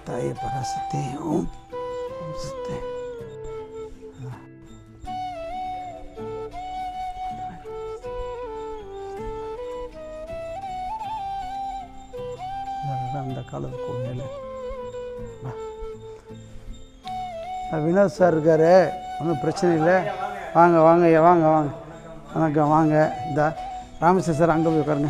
தாயே பராசக்தி ஓம் ஓம் சக்தி அதுதான் அந்த காலத்துக்கு உண்மையில் வினோத் சார் இருக்காரு ஒன்றும் பிரச்சனை இல்லை வாங்க வாங்க ஐயா வாங்க வாங்க வணக்கம் வாங்க இந்த ராமேஸ்வர சார் அங்கே போய் உட்காருங்க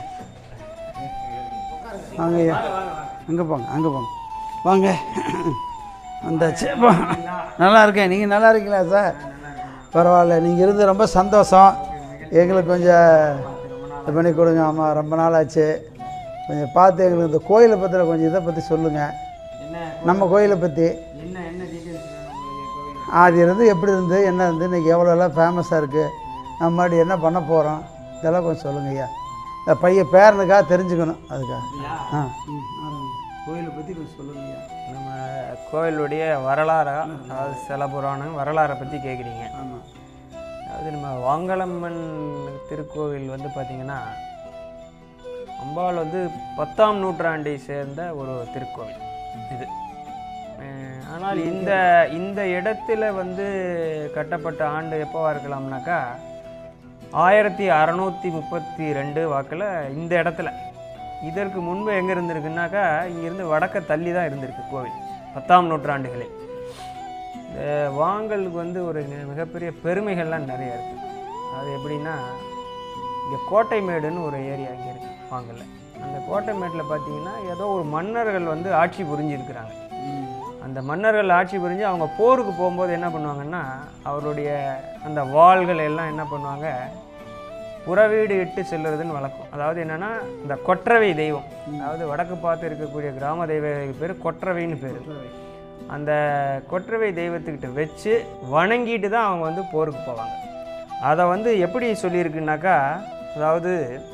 வாங்க ஐயா அங்கே போங்க அங்கே போங்க வாங்க வந்தாச்சு போ. நல்லா இருக்கேன் நீங்கள் நல்லா இருக்கீங்களா சார் பரவாயில்ல நீங்கள் இருந்து ரொம்ப சந்தோஷம் எங்களுக்கு கொஞ்சம் இது பண்ணி கொடுங்க ஆமாம் ரொம்ப நாள் ஆச்சு கொஞ்சம் பார்த்து எங்களுக்கு இந்த கோயிலை பற்றின கொஞ்சம் இதை பற்றி சொல்லுங்கள் என்ன நம்ம கோயிலை பற்றி என்ன என்ன டீட்டெயில்ஸ் வேணும் உங்களுக்கு கோவில் ஆதி இருந்து எப்படி இருந்து என்ன இருந்து இன்றைக்கி எவ்வளோலாம் ஃபேமஸாக இருக்குது நம்ம மாதிரி என்ன பண்ண போகிறோம் இதெல்லாம் கொஞ்சம் சொல்லுங்க ஐயா இந்த பையன் பேரனுக்காக தெரிஞ்சுக்கணும் அதுக்காக ஆ ம் ஆரம்பிங்க. கோயிலை பற்றி கொஞ்சம் சொல்லுங்க ஐயா நம்ம கோவிலுடைய வரலாறா அதாவது சில புராணம் வரலாறை பற்றி கேட்குறீங்க ஆமாம் அதாவது நம்ம வாங்கலம்மன் திருக்கோவில் வந்து பார்த்திங்கன்னா அம்பாள் வந்து பத்தாம் நூற்றாண்டை சேர்ந்த ஒரு திருக்கோவில் இது அஹ் ஆனால் இந்த இந்த இடத்துல வந்து கட்டப்பட்ட ஆண்டு எப்போவா இருக்கலாம்னாக்கா ஆயிரத்தி அறநூற்றி முப்பத்தி ரெண்டு வாக்கில் இந்த இடத்துல இதற்கு முன்பு எங்கே இருந்திருக்குனாக்கா இங்கேருந்து வடக்க தள்ளி தான் இருந்திருக்கு கோவில் பத்தாம் நூற்றாண்டுகளில் இந்த வாங்கலுக்கு வந்து ஒரு நி- மிகப்பெரிய பெருமைகள்லாம் நிறைய இருக்குது அது எப்படின்னா இங்கே கோட்டைமேடுன்னு ஒரு ஏரியா இங்கே இருக்குது வாங்கலில் அந்த கோட்டைமேட்டில் பார்த்தீங்கன்னா ஏதோ ஒரு மன்னர்கள் வந்து ஆட்சி புரிஞ்சிருக்கிறாங்க அந்த மன்னர்கள் ஆட்சி புரிஞ்சு அவங்க போருக்கு போகும்போது என்ன பண்ணுவாங்கன்னா அவருடைய அந்த வாள்கள் எல்லாம் என்ன பண்ணுவாங்க புறவீடு இட்டு செல்லுறதுன்னு வழக்கம் அதாவது என்னென்னா இந்த கொற்றவை தெய்வம் அதாவது வடக்கு பார்த்து இருக்கக்கூடிய கிராம தெய்வத்துக்கு பேர் கொற்றவைன்னு பேர் அந்த கொற்றவை தெய்வத்துக்கிட்ட வச்சு வணங்கிட்டு தான் அவங்க வந்து போருக்கு போவாங்க அதை வந்து எப்படி சொல்லியிருக்குனாக்கா அதாவது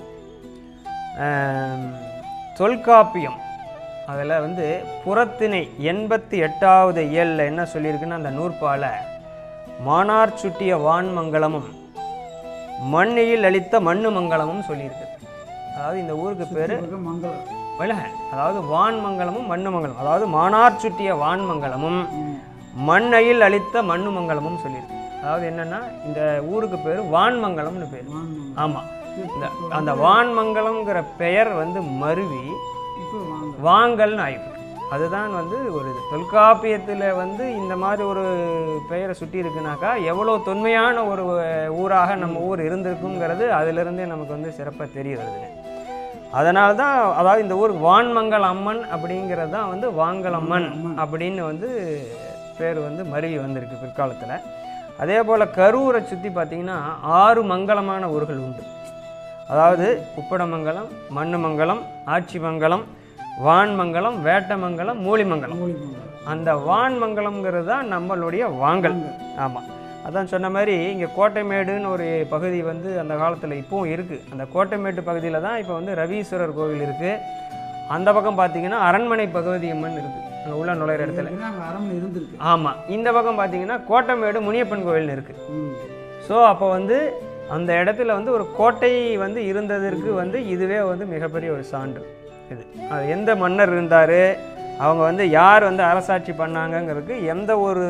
ஆம், தொல்காப்பியம் அதில் வந்து புறத்திணை எண்பத்தி எட்டாவது இயலில் என்ன சொல்லியிருக்குன்னா அந்த நூற்பால மானார் சுட்டிய வான்மங்கலமும் மண்ணியில் அளித்த மண்ணு மங்கலமும் சொல்லியிருக்கு அதாவது இந்த ஊருக்கு பேர் மங்களம் விலக அதாவது வான்மங்கலமும் மண்ணு மங்கலம் அதாவது மானார் சுட்டிய வான்மங்கலமும் மண்ணையில் அளித்த மண்ணு மங்கலமும் சொல்லியிருக்கு அதாவது என்னன்னா இந்த ஊருக்கு பேர் வான்மங்கலம்னு பேர் ஆமாம் இந்த அந்த வான்மங்கலம்ங்கிற பெயர் வந்து மருவி இப்போ வாங்க வாங்கல்னு ஆயிருக்கு அதுதான் வந்து ஒரு இது தொல்காப்பியத்தில் வந்து இந்த மாதிரி ஒரு பெயரை சுட்டி இருக்குனாக்கா எவ்வளோ தொன்மையான ஒரு ஊராக நம்ம ஊர் இருந்திருக்குங்கிறது அதிலிருந்தே நமக்கு வந்து சிறப்பாக தெரிய வருதுங்க அதனால தான் அதாவது இந்த ஊருக்கு வான்மங்கல் அம்மன் அப்படிங்கிறது தான் வந்து வாங்கலம்மன் அப்படின்னு வந்து பேர் வந்து மருவி வந்திருக்கு பிற்காலத்தில் அதே போல் கரூரை சுற்றி பார்த்தீங்கன்னா ஆறு மங்கலமான ஊர்கள் உண்டு அதாவது உப்படமங்கலம் மண்ணுமங்கலம் ஆட்சிமங்கலம் வான்மங்கலம் வேட்டமங்கலம் மூலிமங்கலம் அந்த வான்மங்கலம்ங்கிறது தான் நம்மளுடைய வாங்கல் ஆமாம் அதான் சொன்ன மாதிரி இங்கே கோட்டைமேடுன்னு ஒரு பகுதி வந்து அந்த காலத்தில் இப்போவும் இருக்குது அந்த கோட்டைமேட்டு பகுதியில் தான் இப்போ வந்து ரவீஸ்வரர் கோவில் இருக்குது அந்த பக்கம் பார்த்தீங்கன்னா அரண்மனை பகுதி அம்மன் இருக்குது அங்கே உள்ள நுழையிற இடத்துல அங்கே அரண்மனை இருந்திருக்கு ஆமாம் இந்த பக்கம் பார்த்தீங்கன்னா கோட்டைமேடு முனியப்பன் கோவில்னு இருக்குது ம் ஸோ அப்போ வந்து அந்த இடத்துல வந்து ஒரு கோட்டை வந்து இருந்ததற்கு வந்து இதுவே வந்து மிகப்பெரிய ஒரு சான்று இது அது எந்த மன்னர் இருந்தார் அவங்க வந்து யார் வந்து அரசாட்சி பண்ணாங்கங்கிறதுக்கு எந்த ஒரு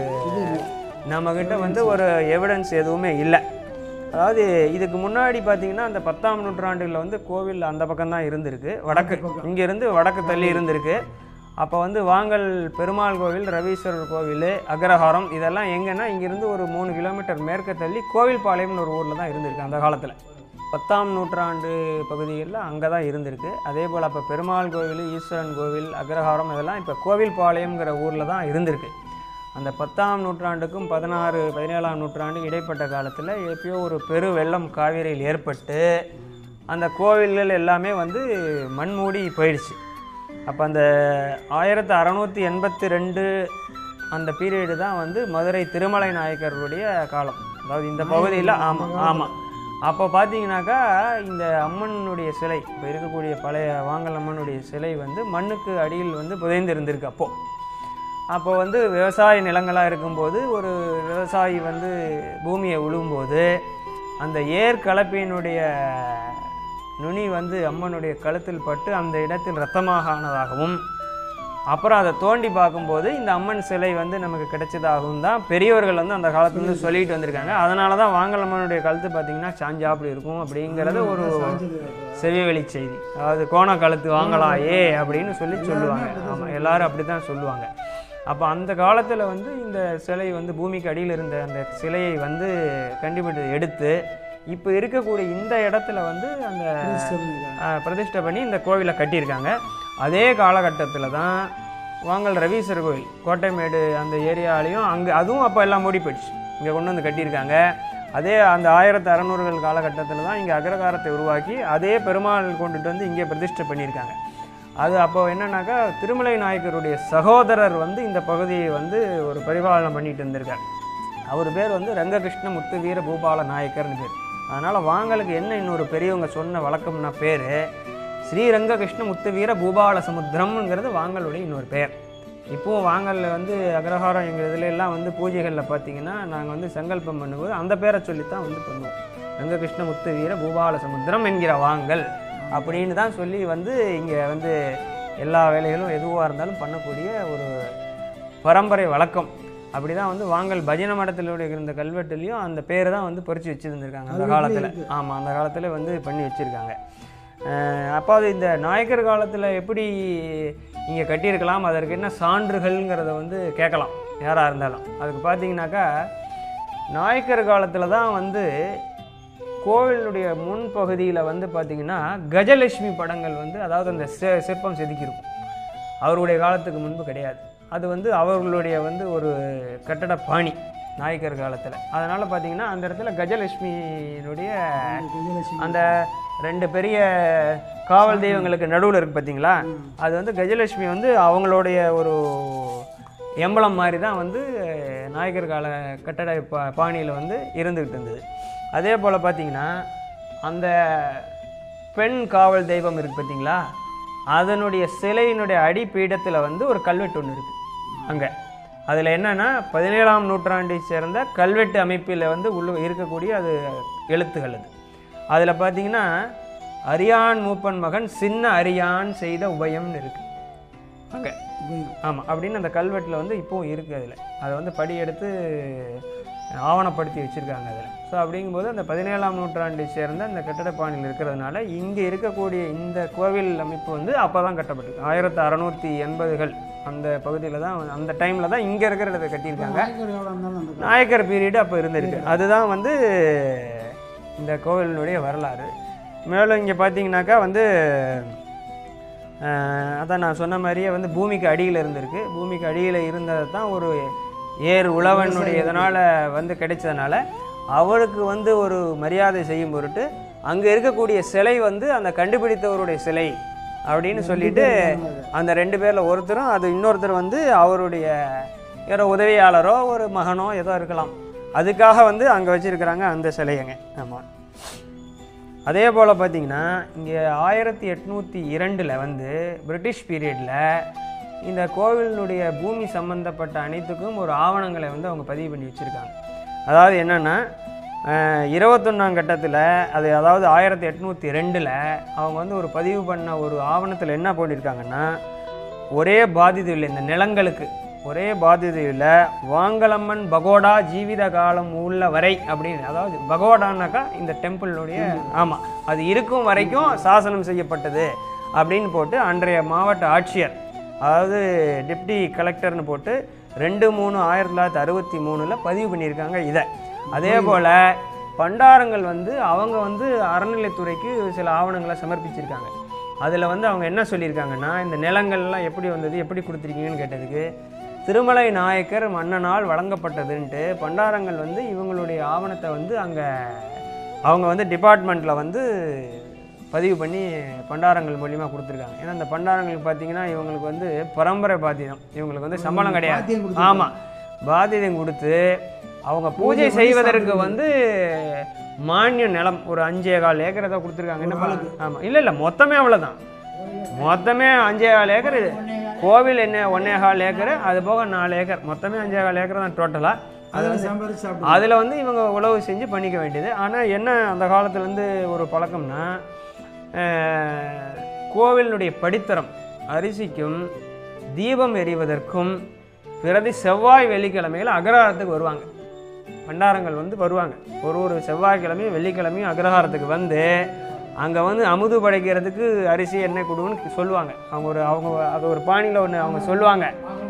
நம்மக்கிட்ட வந்து ஒரு எவிடன்ஸ் எதுவுமே இல்லை அதாவது இதுக்கு முன்னாடி பார்த்தீங்கன்னா அந்த பத்தாம் நூற்றாண்டுகளில் வந்து கோவில் அந்த பக்கம் தான் இருந்திருக்கு வடக்கு இங்கேருந்து வடக்கு தள்ளி இருந்திருக்கு அப்போ வந்து வாங்கல் பெருமாள் கோவில் ரவீஸ்வரர் கோவில் அக்ரஹாரம் இதெல்லாம் எங்கன்னா இங்கேருந்து ஒரு மூணு கிலோமீட்டர் மேற்க தள்ளி கோவில்பாளையம்னு ஒரு ஊரில் தான் இருந்திருக்கு அந்த காலத்தில் பத்தாம் நூற்றாண்டு பகுதிகளில் அங்கே தான் இருந்திருக்கு அதே போல் அப்போ பெருமாள் கோவில் ஈஸ்வரன் கோவில் அக்ரஹாரம் இதெல்லாம் இப்போ கோவில்பாளையம்ங்கிற ஊரில் தான் இருந்திருக்கு அந்த பத்தாம் நூற்றாண்டுக்கும் பதினாறு பதினேழாம் நூற்றாண்டு இடைப்பட்ட காலத்தில் எப்பயோ ஒரு பெரு வெள்ளம் காவிரியில் ஏற்பட்டு அந்த கோவில்கள் எல்லாமே வந்து மண்மூடி போயிடுச்சு அப்போ அந்த ஆயிரத்து அறநூற்றி எண்பத்தி ரெண்டு அந்த பீரியடு தான் வந்து மதுரை திருமலை நாயக்கருடைய காலம் அதாவது இந்த பகுதியில் ஆமாம் ஆமாம் அப்போ பார்த்தீங்கன்னாக்கா இந்த அம்மனுடைய சிலை இப்போ இருக்கக்கூடிய பழைய வாங்கல் அம்மனுடைய சிலை வந்து மண்ணுக்கு அடியில் வந்து புதைந்து இருந்திருக்கு அப்போது அப்போ வந்து விவசாய நிலங்களாக இருக்கும்போது ஒரு விவசாயி வந்து பூமியை உழுவும்போது அந்த ஏர் கலப்பையினுடைய நுனி வந்து அம்மனுடைய கழுத்தில் பட்டு அந்த இடத்தில் இரத்தமாக ஆனதாகவும் அப்புறம் அதை தோண்டி பார்க்கும்போது இந்த அம்மன் சிலை வந்து நமக்கு கிடைச்சதாகவும் தான் பெரியவர்கள் வந்து அந்த காலத்துலேருந்து சொல்லிட்டு வந்திருக்காங்க அதனால தான் வாங்கல் அம்மனுடைய கழுத்து பார்த்தீங்கன்னா சாஞ்சாப்படி இருக்கும் அப்படிங்கிறது ஒரு செவிவெளி செய்தி அதாவது கோண கழுத்து வாங்கலாம் ஏ அப்படின்னு சொல்லி சொல்லுவாங்க ஆமாம் எல்லாரும் அப்படி தான் சொல்லுவாங்க அப்போ அந்த காலத்தில் வந்து இந்த சிலை வந்து பூமிக்கு அடியில் இருந்த அந்த சிலையை வந்து கண்டுபிடி எடுத்து இப்போ இருக்கக்கூடிய இந்த இடத்துல வந்து அந்த ஆஹ், பிரதிஷ்டை பண்ணி இந்த கோவிலை கட்டியிருக்காங்க அதே காலகட்டத்தில் தான் வாங்கல் ரவீசர் கோயில் கோட்டைமேடு அந்த ஏரியாலையும் அங்கே அதுவும் அப்போ எல்லாம் மூடி போயிடுச்சு இங்கே கொண்டு வந்து கட்டியிருக்காங்க அதே அந்த ஆயிரத்து அறநூறுகள் காலகட்டத்தில் தான் இங்கே அக்ரகாரத்தை உருவாக்கி அதே பெருமாள் கொண்டுட்டு வந்து இங்கே பிரதிஷ்டை பண்ணியிருக்காங்க அது அப்போ என்னன்னாக்கா திருமலை நாயக்கருடைய சகோதரர் வந்து இந்த பகுதியை வந்து ஒரு பரிபாலனை பண்ணிட்டு இருந்திருக்கார் அவர் பேர் வந்து ரங்ககிருஷ்ண முத்து வீர பூபால நாயக்கர்னு பேர் அதனால் வாங்கலுக்கு என்ன இன்னொரு பெரியவங்க சொன்ன வழக்கம்னா பேர் ஸ்ரீரங்ககிருஷ்ண முத்து வீர பூபால சமுத்திரம்ங்கிறது வாங்கலுடைய இன்னொரு பெயர் இப்போவும் வாங்கலில் வந்து அக்ரஹாரம் எங்கள் இதுல எல்லாம் வந்து பூஜைகளில் பார்த்தீங்கன்னா நாங்கள் வந்து சங்கல்பம் பண்ணும்போது அந்த பேரை சொல்லித்தான் வந்து பண்ணுவோம் ரங்ககிருஷ்ண முத்து வீர பூபால சமுத்திரம் என்கிற வாங்கல் அப்படின்னு தான் சொல்லி வந்து இங்கே வந்து எல்லா வேலைகளும் எதுவாக இருந்தாலும் பண்ணக்கூடிய ஒரு பரம்பரை வழக்கம் அப்படி தான் வந்து வாங்கல் பஜனை மடத்தில் இருந்த கல்வெட்டுலேயும் அந்த பேர் தான் வந்து பொறிச்சு வச்சுருந்துருக்காங்க அந்த காலத்தில் ஆமாம் அந்த காலத்தில் வந்து பண்ணி வச்சுருக்காங்க அப்போ அது இந்த நாயக்கர் காலத்தில் எப்படி இங்கே கட்டியிருக்கலாம் அதற்கு என்ன சான்றுகள்ங்கிறத வந்து கேட்கலாம் யாராக இருந்தாலும் அதுக்கு பார்த்தீங்கன்னாக்கா நாயக்கர் காலத்தில் தான் வந்து கோவிலுடைய முன்பகுதியில் வந்து பார்த்திங்கன்னா கஜலட்சுமி படங்கள் வந்து அதாவது அந்த சி- சிற்பம் செதுக்கியிருக்கும் அவருடைய காலத்துக்கு முன்பு கிடையாது அது வந்து அவர்களுடைய வந்து ஒரு கட்டட பாணி நாயக்கர் காலத்தில் அதனால் பார்த்தீங்கன்னா அந்த இடத்துல கஜலட்சுமியினுடைய அந்த ரெண்டு பெரிய காவல் தெய்வங்களுக்கு நடுவில் இருக்கு பார்த்தீங்களா அது வந்து கஜலட்சுமி வந்து அவங்களுடைய ஒரு எம்பளம் மாதிரி தான் வந்து நாயக்கர் கால கட்டட பா பாணியில் வந்து இருந்துக்கிட்டு இருந்தது அதே போல் பார்த்தீங்கன்னா அந்த பெண் காவல் தெய்வம் இருக்குது பார்த்தீங்களா அதனுடைய சிலையினுடைய அடிப்பீடத்தில் வந்து ஒரு கல்வெட்டு ஒன்று இருக்குது அங்கே அதில் என்னன்னா பதினேழாம் நூற்றாண்டை சேர்ந்த கல்வெட்டு அமைப்பில் வந்து உள்ள இருக்கக்கூடிய அது எழுத்துகள் அது அதில் பார்த்தீங்கன்னா அரியான் மூப்பன் மகன் சின்ன அரியான் செய்த உபயம்னு இருக்குது அங்கே ஆமாம் அப்படின்னு அந்த கல்வெட்டில் வந்து இப்போவும் இருக்குது அதில் அதை வந்து படி எடுத்து ஆவணப்படுத்தி வச்சுருக்காங்க அதில் ஸோ அப்படிங்கும்போது அந்த பதினேழாம் நூற்றாண்டை சேர்ந்த அந்த கட்டடப்பாணியில் இருக்கிறதுனால இங்கே இருக்கக்கூடிய இந்த கோவில் அமைப்பு வந்து அப்போ தான் கட்டப்பட்டிருக்கு ஆயிரத்தி அறநூற்றி எண்பதுகள் அந்த பகுதியில் தான் அந்த டைமில் தான் இங்கே இருக்கிற இடத்தை கட்டியிருக்காங்க நாயக்கர் பீரியடு அப்போ இருந்திருக்கு அதுதான் வந்து இந்த கோவிலினுடைய வரலாறு மேலும் இங்கே பார்த்தீங்கன்னாக்கா வந்து அஹ், அதான் நான் சொன்ன மாதிரியே வந்து பூமிக்கு அடியில் இருந்திருக்கு பூமிக்கு அடியில் இருந்தது தான் ஒரு ஏர் உழவனுடைய இதனால் வந்து கிடைச்சதுனால அவருக்கு வந்து ஒரு மரியாதை செய்யும் பொருட்டு அங்கே இருக்கக்கூடிய சிலை வந்து அந்த கண்டுபிடித்தவருடைய சிலை அப்படின்னு சொல்லிட்டு அந்த ரெண்டு பேரில் ஒருத்தரும் அது இன்னொருத்தர் வந்து அவருடைய யாரோ உதவியாளரோ ஒரு மகனோ ஏதோ இருக்கலாம் அதுக்காக வந்து அங்கே வச்சுருக்கிறாங்க அந்த சிலையங்க ஆமாம் அதே போல் பார்த்தீங்கன்னா இங்கே ஆயிரத்தி எட்நூற்றி இரண்டில் வந்து பிரிட்டிஷ் பீரியடில் இந்த கோவிலினுடைய பூமி சம்பந்தப்பட்ட அனைத்துக்கும் ஒரு ஆவணங்களை வந்து அவங்க பதிவு பண்ணி வச்சுருக்காங்க அதாவது என்னென்னா இருபத்தொன்னாம் கட்டத்தில் அது அதாவது ஆயிரத்தி எட்நூற்றி ரெண்டில் அவங்க வந்து ஒரு பதிவு பண்ண ஒரு ஆவணத்தில் என்ன பண்ணியிருக்காங்கன்னா ஒரே பாதிதியில் இந்த நிலங்களுக்கு ஒரே பாதிதியில் வாங்கலம்மன் பகோடா ஜீவித காலம் உள்ள வரை அப்படின்னு அதாவது பகோடானாக்கா இந்த டெம்பிளுடைய ஆமாம் அது இருக்கும் வரைக்கும் சாசனம் செய்யப்பட்டது அப்படின்னு போட்டு அன்றைய மாவட்ட ஆட்சியர் அதாவது டெப்டி கலெக்டர்னு போட்டு ரெண்டு மூணு ஆயிரத்தி தொள்ளாயிரத்தி அறுபத்தி மூணில் பதிவு பண்ணியிருக்காங்க இதை அதே போல் பண்டாரங்கள் வந்து அவங்க வந்து அறநிலைத்துறைக்கு சில ஆவணங்களை சமர்ப்பிச்சிருக்காங்க அதில் வந்து அவங்க என்ன சொல்லியிருக்காங்கன்னா இந்த நிலங்கள்லாம் எப்படி வந்தது எப்படி கொடுத்துருக்கீங்கன்னு கேட்டதுக்கு திருமலை நாயக்கர் மன்னனால் வழங்கப்பட்டதுன்ட்டு பண்டாரங்கள் வந்து இவங்களுடைய ஆவணத்தை வந்து அங்கே அவங்க வந்து டிபார்ட்மெண்ட்டில் வந்து பதிவு பண்ணி பண்டாரங்கள் மூலியமாக கொடுத்துருக்காங்க ஏன்னா இந்த பண்டாரங்களுக்கு பார்த்தீங்கன்னா இவங்களுக்கு வந்து பரம்பரை பாத்தியம் இவங்களுக்கு வந்து சம்பளம் கிடையாது ஆமாம் பாத்தியம் கொடுத்து அவங்க பூஜை செய்வதற்கு வந்து மானிய நிலம் ஒரு அஞ்சே கால் ஏக்கர் ஏதோ கொடுத்துருக்காங்க என்ன ஆமாம் இல்லை இல்லை மொத்தமே அவ்வளோதான் மொத்தமே அஞ்சே கால் ஏக்கர் இது கோவில் என்ன ஒன்னே கால் ஏக்கர் அது போக நாலு ஏக்கர் மொத்தமே அஞ்சே கால் ஏக்கர் தான் டோட்டலாக அது வந்து சம்பாரிச்சு சாப்பிடு அதில் வந்து இவங்க உழவு செஞ்சு பண்ணிக்க வேண்டியது ஆனால் என்ன அந்த காலத்துல இருந்து ஒரு பழக்கம்னா அஹ், கோவிலினுடைய படித்தரம் அரிசிக்கும் தீபம் எரிவதற்கும் பிரதி செவ்வாய் வெள்ளிக்கிழமையில் அக்ரஹாரத்துக்கு வருவாங்க பண்டாரங்கள் வந்து வருவாங்க ஒரு ஒரு செவ்வாய்க்கிழமையும் வெள்ளிக்கிழமையும் அக்ரஹாரத்துக்கு வந்து அங்கே வந்து அமுது படைக்கிறதுக்கு அரிசி எண்ணெய் கொடுன்னு சொல்லுவாங்க அவங்க ஒரு அவங்க அது ஒரு பாணியில் ஒன்று அவங்க சொல்லுவாங்க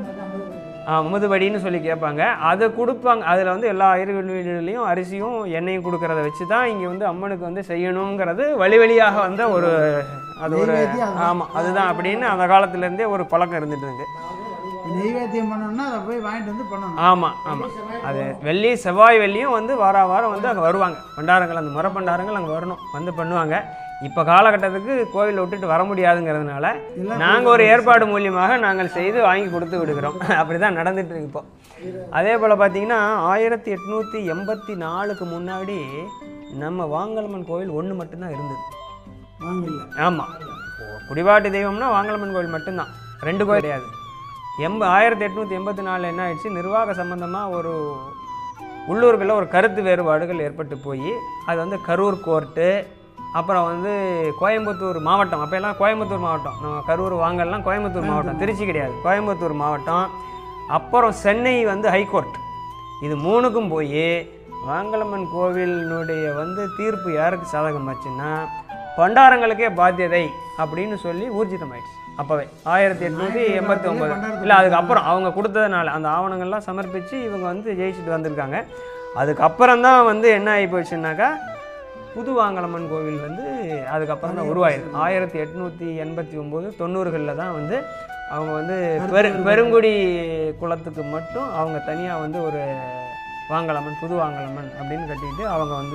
ஆ, அமுதுபடின்னு சொல்லி கேட்பாங்க அதை கொடுப்பாங்க அதில் வந்து எல்லா வீடுகளையும் அரிசியும் எண்ணெயும் கொடுக்கறத வச்சு தான் இங்கே வந்து அம்மனுக்கு வந்து செய்யணுங்கிறது வழி வழியாக வந்த ஒரு அது ஒரு ஆமாம் அதுதான் அப்படின்னு அந்த காலத்துலேருந்தே ஒரு பழக்கம் இருந்துட்டு இருக்கு நெய்வேத்தியம் பண்ணணும்னா அதை போய் வாங்கிட்டு வந்து பண்ணணும் ஆமாம் ஆமாம் அது வெள்ளி செவ்வாய் வெள்ளியும் வந்து வார வாரம் வந்து அங்கே வருவாங்க பண்டாரங்கள் அந்த முறை பண்டாரங்கள் அங்கே வரணும் வந்து பண்ணுவாங்க இப்போ காலகட்டத்துக்கு கோவிலை விட்டுட்டு வர முடியாதுங்கிறதுனால நாங்கள் ஒரு ஏற்பாடு மூலியமாக நாங்கள் செய்து வாங்கி கொடுத்து விடுகிறோம் அப்படி தான் நடந்துட்டு இருக்கு இப்போ அதே போல் பார்த்தீங்கன்னா ஆயிரத்தி எட்நூற்றி எண்பத்தி நாலுக்கு முன்னாடி நம்ம வாங்கலம்மன் கோவில் ஒன்று மட்டும்தான் இருந்தது வாங்கல ஆமாம் குடிபாட்டு தெய்வம்னா வாங்கலம்மன் கோவில் மட்டும்தான் ரெண்டு கோயில் கிடையாது எண்ப ஆயிரத்தி எட்நூற்றி எண்பத்தி நாலில் என்ன ஆயிடுச்சு நிர்வாக சம்பந்தமாக ஒரு உள்ளூர்களில் ஒரு கருத்து வேறுபாடுகள் ஏற்பட்டு போய் அது வந்து கரூர் கோர்ட்டு அப்புறம் வந்து கோயம்புத்தூர் மாவட்டம் அப்போ எல்லாம் கோயம்புத்தூர் மாவட்டம் நம்ம கரூர் வாங்கல்லாம் கோயம்புத்தூர் மாவட்டம் திருச்சி கிடையாது கோயம்புத்தூர் மாவட்டம் அப்புறம் சென்னை வந்து ஹைகோர்ட் இது மூணுக்கும் போய் வாங்கலம்மன் கோவிலினுடைய வந்து தீர்ப்பு யாருக்கு சாதகமாச்சுன்னா பண்டாரங்களுக்கே பாத்தியதை அப்படின்னு சொல்லி ஊர்ஜிதமாயிடுச்சு அப்போவே ஆயிரத்தி எட்நூற்றி எண்பத்தி ஒம்பது இல்லை அதுக்கப்புறம் அவங்க கொடுத்ததுனால அந்த ஆவணங்கள்லாம் சமர்ப்பித்து இவங்க வந்து ஜெயிச்சுட்டு வந்திருக்காங்க அதுக்கப்புறம் தான் வந்து என்ன ஆகி போச்சுன்னாக்கா புது வாங்கலம்மன் கோவில் வந்து அதுக்கப்புறம் தான் உருவாயிருக்கு ஆயிரத்தி எட்நூற்றி எண்பத்தி ஒம்பது தொண்ணூறுகளில் தான் வந்து அவங்க வந்து பெரு பெருங்குடி குலத்துக்கு மட்டும் அவங்க தனியாக வந்து ஒரு வாங்கலம்மன் புது வாங்கலம்மன் அப்படின்னு கட்டிட்டு அவங்க வந்து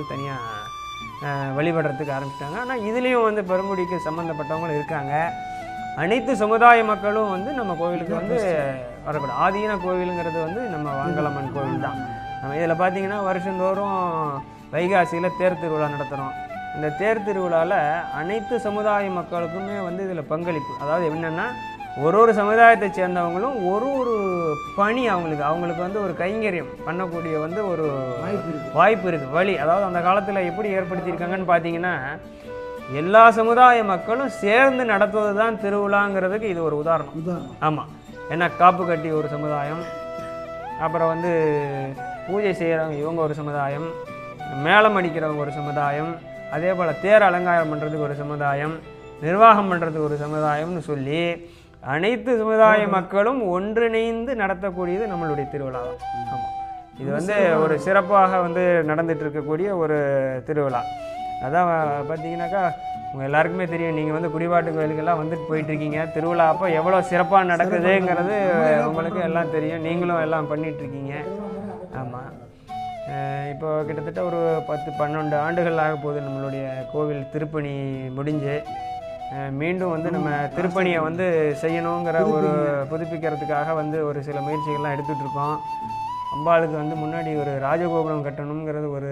தனியாக வழிபடுறதுக்கு ஆரம்பிச்சிட்டாங்க ஆனால் இதுலேயும் வந்து பெருங்குடிக்கு சம்மந்தப்பட்டவங்களும் இருக்காங்க அனைத்து சமுதாய மக்களும் வந்து நம்ம கோவிலுக்கு வந்து வரக்கூடாது ஆதீன கோவிலுங்கிறது வந்து நம்ம வாங்கலம்மன் கோவில் தான் நம்ம இதில் பார்த்தீங்கன்னா வருஷந்தோறும் வைகாசியில் தேர் திருவிழா நடத்துகிறோம் இந்த தேர் திருவிழாவில் அனைத்து சமுதாய மக்களுக்குமே வந்து இதில் பங்களிப்பு அதாவது என்னென்னா ஒரு ஒரு சமுதாயத்தை சேர்ந்தவங்களும் ஒரு ஒரு பணி அவங்களுக்கு அவங்களுக்கு வந்து ஒரு கைங்கரியம் பண்ணக்கூடிய வந்து ஒரு வாய்ப்பு இருக்கு வாய்ப்பு இருக்குது வழி அதாவது அந்த காலத்தில் எப்படி ஏற்படுத்தியிருக்காங்கன்னு பார்த்தீங்கன்னா எல்லா சமுதாய மக்களும் சேர்ந்து நடத்துவது தான் திருவிழாங்கிறதுக்கு இது ஒரு உதாரணம் உதாரணம் ஆமாம் ஏன்னா காப்பு கட்டி ஒரு சமுதாயம் அப்புறம் வந்து பூஜை செய்கிறவங்க இவங்க ஒரு சமுதாயம் மேளம் அடிக்கிறவங்க ஒரு சமுதாயம் அதே போல் தேர் அலங்காரம் பண்ணுறதுக்கு ஒரு சமுதாயம் நிர்வாகம் பண்ணுறதுக்கு ஒரு சமுதாயம்னு சொல்லி அனைத்து சமுதாய மக்களும் ஒன்றிணைந்து நடத்தக்கூடியது நம்மளுடைய திருவிழா தான் ஆமாம் இது வந்து ஒரு சிறப்பாக வந்து நடந்துட்டு இருக்கக்கூடிய ஒரு திருவிழா அதான் பார்த்தீங்கன்னாக்கா உங்கள் எல்லாருக்குமே தெரியும் நீங்கள் வந்து குடிபாட்டு கோயிலுக்கெல்லாம் வந்துட்டு போயிட்டுருக்கீங்க திருவிழா அப்போ எவ்வளோ சிறப்பாக நடக்குதுங்கிறது உங்களுக்கு எல்லாம் தெரியும் நீங்களும் எல்லாம் பண்ணிட்டு இருக்கீங்க ஆமாம் இப்போ கிட்டத்தட்ட ஒரு பத்து பன்னெண்டு ஆண்டுகள் ஆக போகுது நம்மளுடைய கோவில் திருப்பணி முடிஞ்சு அஹ் மீண்டும் வந்து நம்ம திருப்பணியை வந்து செய்யணுங்கிற ஒரு புதுப்பிக்கிறதுக்காக வந்து ஒரு சில முயற்சிகள்லாம் எடுத்துகிட்டு இருக்கோம் அம்பாளுக்கு வந்து முன்னாடி ஒரு ராஜகோபுரம் கட்டணுங்கிறது ஒரு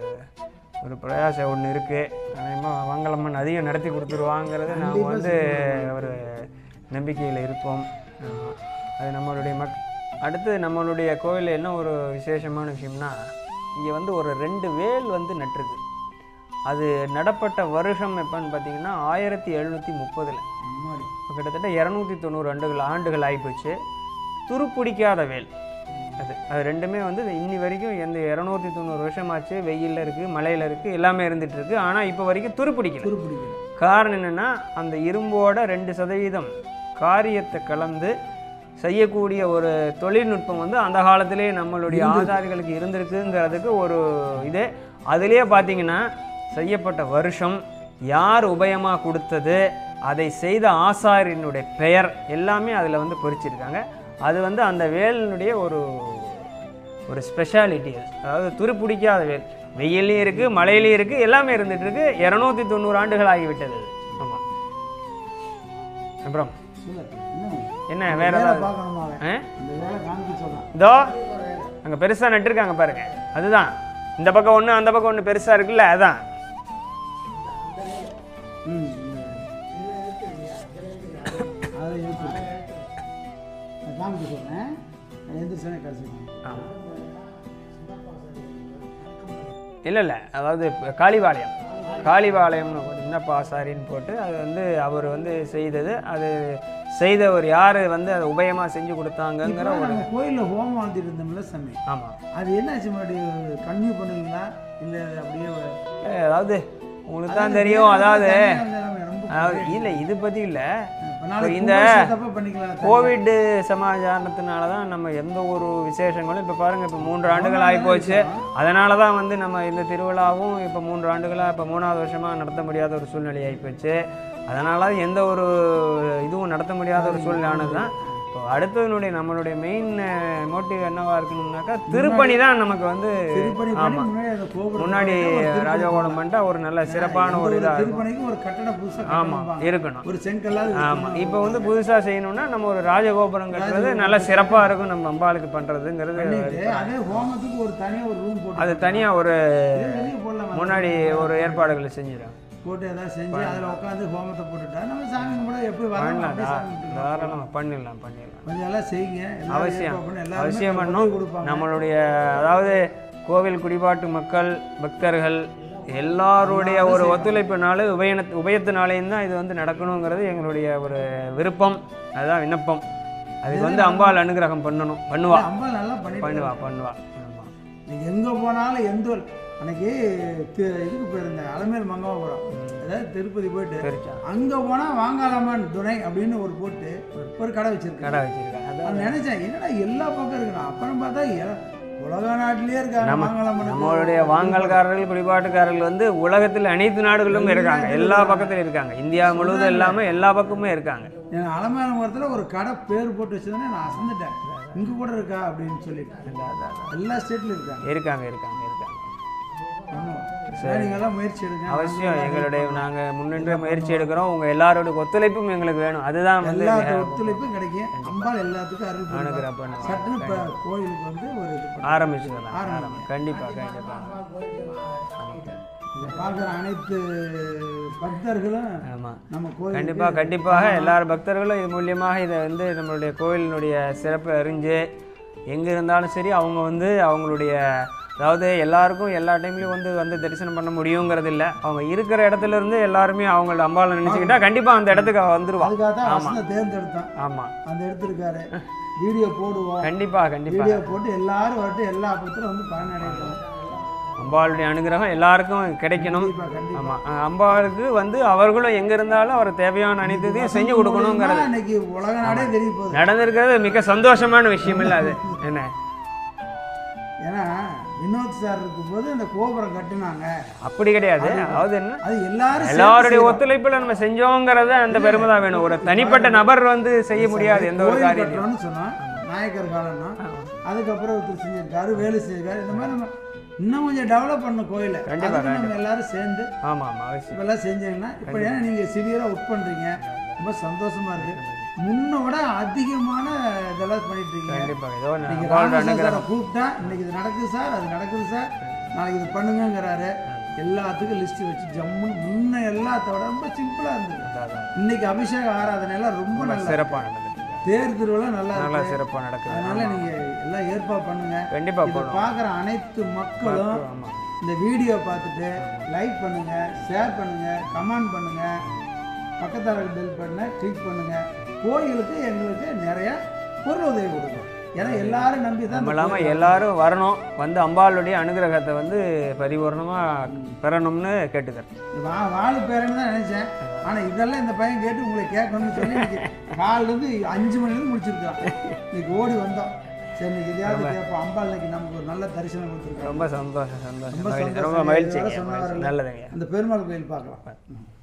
ஒரு பிரயாசம் ஒன்று இருக்குது அதேமாதிரி மங்களம்மன் அதிகம் நடத்தி கொடுத்துருவாங்கிறது நாம் வந்து ஒரு நம்பிக்கையில் இருப்போம் ஆமா. அது நம்மளுடைய மக் அடுத்து நம்மளுடைய கோவிலில் என்ன ஒரு விசேஷமான விஷயம்னா இங்கே வந்து ஒரு ரெண்டு வேல் வந்து நட்டிருக்கு அது நடப்பட்ட வருஷம் எப்போன்னு பார்த்தீங்கன்னா ஆயிரத்தி எழுநூற்றி முப்பதில் முன்னாடி கிட்டத்தட்ட இரநூத்தி தொண்ணூறு ஆண்டுகள் ஆண்டுகள் ஆகிப்போச்சு துருப்பிடிக்காத வேல் அது அது ரெண்டுமே வந்து இன்னி வரைக்கும் எந்த இரநூத்தி தொண்ணூறு வருஷமாச்சு வெயிலில் இருக்குது மழையில் இருக்குது எல்லாமே இருந்துட்டு இருக்கு ஆனால் இப்போ வரைக்கும் துருப்பிடிக்கல துருப்பிடிக்கல காரணம் என்னென்னா அந்த இரும்போட ரெண்டு சதவீதம் காரியத்தை கலந்து செய்யக்கூடிய ஒரு தொழில்நுட்பம் வந்து அந்த காலத்திலேயே நம்மளுடைய ஆசாரிகளுக்கு இருந்திருக்குங்கிறதுக்கு ஒரு இது அதுலேயே பார்த்தீங்கன்னா செய்யப்பட்ட வருஷம் யார் உபயமாக கொடுத்தது அதை செய்த ஆசாரியனுடைய பெயர் எல்லாமே அதில் வந்து பொறிச்சிருக்காங்க அது வந்து அந்த வேலினுடைய ஒரு ஒரு ஸ்பெஷாலிட்டி அது அதாவது துருப்பிடிக்காத வேல் வெயிலையும் இருக்குது மழையிலையும் இருக்குது எல்லாமே இருந்துட்டு இருக்கு இரநூத்தி தொண்ணூறு ஆண்டுகள் ஆகிவிட்டது அது ஆமாம் அப்புறம் இல்லை இன்னும் என்ன வேற வேலை ஏதாவது பார்க்கணுமா அவன்? ஆ? இந்த வேலை காமிக்க சொல்கிறான் இதோ அங்கே பெருசாக நட்டுருக்காங்க பாருங்க அதுதான் இந்த பக்கம் ஒன்று அந்த பக்கம் ஒன்று பெருசாக இருக்குல்ல அதான் ம் அதை இருக்கு நான் காமிக்க சொல்கிறேன் எந்திரிச்சோன்னே கிடச்சிருக்கேன் ஆமாம் இல்லை இல்லை அதாவது இப்ப காளிபாளையம் காளிபாளையம்னு ஒரு சின்ன பாசாரின்னு போட்டு அது வந்து அவர் வந்து செய்தது அது செய்தவர் யார் வந்து அதை உபயமாக செஞ்சு கொடுத்தாங்கங்கிற இப்போ ஒரு நம்ம கோயிலில் ஹோமம் வாழ்ந்துட்டு இருந்தோம்ல சாமி ஆமாம் அது என்னாச்சு மறுபடியும் கன்னியூ பண்ணுவீங்களா இல்லை அப்படியே அதாவது உங்களுக்கு தான் தெரியும் அதாவது தனியா இருந்தா நம்ம ரொம்ப அதாவது இல்லை இது பற்றி இல்லை இப்ப நாளைக்கு இந்த கும்பாபிஷேகத்தப்ப பண்ணிக்கலாம் கோவிட் சமாச்சாரத்தினால தான் நம்ம எந்த ஒரு விசேஷங்களும் இப்போ பாருங்கள் இப்போ மூன்று ஆண்டுகள் ஆகிப்போச்சு அதனால தான் வந்து நம்ம இந்த திருவிழாவும் இப்போ மூன்று ஆண்டுகளாக இப்போ மூணாவது வருஷமாக நடத்த முடியாத ஒரு சூழ்நிலை ஆகிப்போச்சு அதனால எந்த ஒரு இதுவும் நடத்த முடியாத ஒரு சூழ்நிலை ஆனது தான் இப்போ அடுத்ததுனுடைய நம்மளுடைய மெயின் மோட்டிவ் என்னவா இருக்கணும்னாக்கா திருப்பணி தான் நமக்கு வந்து திருப்பணி பண்ணி ஆமாம் முன்னாடி அந்த கோபுரம் முன்னாடி ராஜகோலம் பண்ணிட்டா ஒரு நல்ல சிறப்பான ஒரு இதாக இருக்கும் திருப்பணிக்கு ஒரு கட்டட புதுசா ஆமாம் கட்டணும் இருக்கணும் ஒரு செங்கல்லாவது ஆமாம் இப்போ வந்து புதுசாக செய்யணும்னா நம்ம ஒரு ராஜகோபுரம் கட்டுறது நல்ல சிறப்பாக இருக்கும் நம்ம அம்பாளுக்கு பண்ணுறதுங்கிறது பண்ணிட்டு அதே ஹோமத்துக்கு ஒரு தனியா ஒரு ரூம் போட்டு அது தனியாக ஒரு வெளியே போடலாம் முன்னாடி ஒரு ஏற்பாடுகளை செஞ்சிடும் போட்டு ஏதாவது செஞ்சு அதில் உட்காந்து ஹோமத்தை போட்டுட்டா நம்ம சாமி கும்பிட எப்படி வரணும் பண்ணலாம் அப்படியே சாமி கும்பிட்டுக்கலாம். தாராளமாக பண்ணிடலாம் பண்ணிடலாம் கொஞ்சம் எல்லாம் செய்யுங்க எல்லாரும் அவசியம். ஏற்பாடு பண்ணி எல்லாருமே அவசியம் கொண்டு பண்ணும் போய் கொடுப்பாங்க நம்மளுடைய அதாவது கோவில் குடிபாட்டு மக்கள் பக்தர்கள் எல்லாருடைய ஒரு ஒத்துழைப்புனால உபயன உபயத்தினாலேயும் தான் இது வந்து நடக்கணுங்கிறது எங்களுடைய ஒரு விருப்பம் அதுதான் விண்ணப்பம் அதுக்கு வந்து அம்பாள் அனுகிரகம் பண்ணணும் பண்ணுவா அம்மா நல்லா பண்ணிட்டு பண்ணுவா பண்ணுவா ஆமா. நீங்க எங்க போனாலும் எந்த ஒரு அன்னைக்கு தி- இதுக்கு போயிருந்தேன் அலமேல் மங்கமாபுரம் அதாவது திருப்பதி போயிட்டு தெரிச்சா அங்க போனா வாங்காலம்மன் துணை அப்படின்னு ஒரு போட்டு ஒரு கடை வச்சிருக்காங்க கடை வச்சிருக்காங்க அதான் நான் நினைச்சேன் என்னடா எல்லா பக்கம் இருக்கணும் அப்புறம் பார்த்தா எ- உலக நாட்டிலேயே இருக்காங்க நம்ம- வாங்காலம்மன் நம்மளுடைய வாங்கல்காரர்கள் குடிபாட்டுக்காரர்கள் வந்து உலகத்தில் அனைத்து நாடுகளிலும் இருக்காங்க எல்லா பக்கத்திலும் இருக்காங்க இந்தியா முழுவதும் இல்லாமல் எல்லா பக்கமும் இருக்காங்க என் அலமேலபுரத்தில் ஒரு கடை பேர் போட்டு வச்சதுன்னே நான் அசந்துட்டேன் இங்க கூட இருக்கா அப்படின்னு சொல்லிட்டு அதான், அதான், அதான். எல்லா ஸ்டேட்லையும் இருக்காங்க இருக்காங்க இருக்காங்க இருக்காங்க ஆமா. நீங்க எல்லாம் முயற்சி எடுங்க அவசியம் எங்களுடைய நாங்கள் முன்னின்று முயற்சி எடுக்கிறோம் உங்கள் எல்லாரோட ஒத்துழைப்பும் எங்களுக்கு வேணும் அதுதான் வந்து எல்லா மிக ஒத்துழைப்பும் கிடைக்கும் அம்பாள் எல்லாத்துக்கும் அருள் புரிவாள். அனுகிரகம் பண்ணுவாங்க. சட்டுன்னு இப்போ கோயிலுக்கு வந்து ஒரு இது பண்ணுவாங்க. ஆரம்பிச்சுக்கலாம் ஆரம்பி கண்டிப்பாக கண்டிப்பாக இதை பார்க்குற அனைத்து பக்தர்களும் ஆமாம் நம்ம கோயில் கண்டிப்பாக கண்டிப்பாக எல்லார் பக்தர்களும் இது மூலியமாக இதை வந்து நம்மளுடைய கோயிலினுடைய சிறப்பை அறிஞ்சு எங்கே இருந்தாலும் சரி அவங்க வந்து அவங்களுடைய அதாவது எல்லாருக்கும் எல்லா டைம்லையும் வந்து வந்து தரிசனம் பண்ண முடியுங்கிறது இல்லை அவங்க இருக்கிற இடத்துல இருந்து எல்லாருமே அவங்கள அம்பாவை நினச்சிக்கிட்டா கண்டிப்பாக அந்த இடத்துக்கு அவ வந்துருவா அதுக்காக தான் ஆமா. வசந்த தேர்ந்தெடுத்தோம் ஆமாம் அந்த எடுத்திருக்காரு வீடியோ போடுவோம் கண்டிப்பாக கண்டிப்பாக வீடியோ போட்டு எல்லாரும் வரட்டும் எல்லா பக்தரும் வந்து பயனடையணும் அம்பாளுடைய அனுகிரகம் எல்லாருக்கும் கிடைக்கணும் கண்டிப்பா கண்டிப்பா ஆமாம் அம்பாளுக்கு வந்து அவர்களும் எங்கே இருந்தாலும் அவர் தேவையான அனைத்தையும் செஞ்சு கொடுக்கணுங்கிறது மூலியமா இன்னைக்கு உலக நாடே தெரிய போகுது நடந்திருக்கிறது மிக சந்தோஷமான விஷயம் இல்லை அது என்ன ஏன்னா வினோத் சார் இருக்கும்போது அந்த கோபுரம் கட்டுனாங்க அப்படி கிடையாது அதாவது என்ன அது எல்லாரும் சேர்ந்து எல்லாருடைய செய்யணும். ஒத்துழைப்புல நம்ம செஞ்சோங்கிறத அந்த பெருமை தான் வேணும் ஒரு தனிப்பட்ட நபர் வந்து செய்ய முடியாது எந்த ஒரு கோயில் காரியத்தையும் கட்டுறோம்னு சொன்னோம் நாயக்கர் காலம்னா அதுக்கப்புறம் ஒருத்தர் செஞ்சிருக்காரு வேலு செஞ்சிருக்காரு இந்த மாதிரி நம்ம இன்னும் கொஞ்சம் டெவலப் பண்ணணும் கோயிலை கண்டிப்பா, அதுக்கு நம்ம எல்லாரும் சேர்ந்து ஆமா ஆமா அவசியம் இப்பெல்லாம் செஞ்சீங்கன்னா இப்போ ஏன்னா நீங்கள் சிவியராக ஒர்க் பண்ணுறீங்க ரொம்ப சந்தோஷமா இருக்கு முன்ன விட அதிகமான இதெல்லாம் பண்ணிட்டு இருக்கீங்க கண்டிப்பா ஏதோ ஒண்ணு நீங்க அம்பாளோட ராமசாமி சாரை அனுகிரகம் கூப்பிட்டா இன்னைக்கு இது நடக்குது சார் அது நடக்குது சார் நாளைக்கு இது பண்ணுங்கங்கிறாரு எல்லாத்துக்கும் லிஸ்ட் வச்சு ஜம்முன்னு முன்ன எல்லாத்தோட ரொம்ப சிம்பிளா இருந்தது அதான், அதான். இன்னைக்கு அபிஷேக ஆராதனை எல்லாம் ரொம்ப ரொம்ப நல்லா சிறப்பா நடந்துட்டு தேர் திருவிழா நல்லா நல்லா இருக்கு சிறப்பா நடக்குது அதனால நீங்க எல்லாம் ஏற்பாடு பண்ணுங்க கண்டிப்பா இதை போடும் பார்க்குற அனைத்து மக்களும் ஆமா இந்த வீடியோ பார்த்துட்டு லைக் பண்ணுங்க ஷேர் பண்ணுங்க கமெண்ட் பண்ணுங்க பக்கத்தால பெல் பண்ண கிளிக் பண்ணுங்க கோயிலுக்கு எங்களுக்கு நிறைய பொருள் உதவி கொடுக்கும் ஏன்னா எல்லாரும் நம்பி தான் நம்ம இந்த இல்லாமல் கோயில் எல்லாரும் வரணும் வந்து அம்பாளுடைய அனுகிரகத்தை வந்து பரிபூர்ணமாக பெறணும்னு கேட்டுக்கிறேன் வா வாழு பேரன்னு தான் நினைச்சேன் ஆனா இதெல்லாம் இந்த பையன் கேட்டு உங்களை கேட்கணும்னு சொல்லி இன்னைக்கு காலையில இருந்து அஞ்சு மணிலேருந்து முடிச்சிருக்கான் இன்னைக்கு ஓடி வந்தோம் சரி இன்னைக்கு இதையாவது கேட்போம் அம்பாள் இன்னைக்கு நமக்கு ஒரு நல்ல தரிசனம் கொடுத்துருக்காங்க ரொம்ப சந்தோஷம் சந்தோஷம் ரொம்ப மகிழ்ச்சி. சந்தோஷம். ரொம்ப மகிழ்ச்சிங்க வேற சொன்னாருல்ல. நல்லதுங்க அந்த பெருமாள் கோயில் பார்க்கலாம்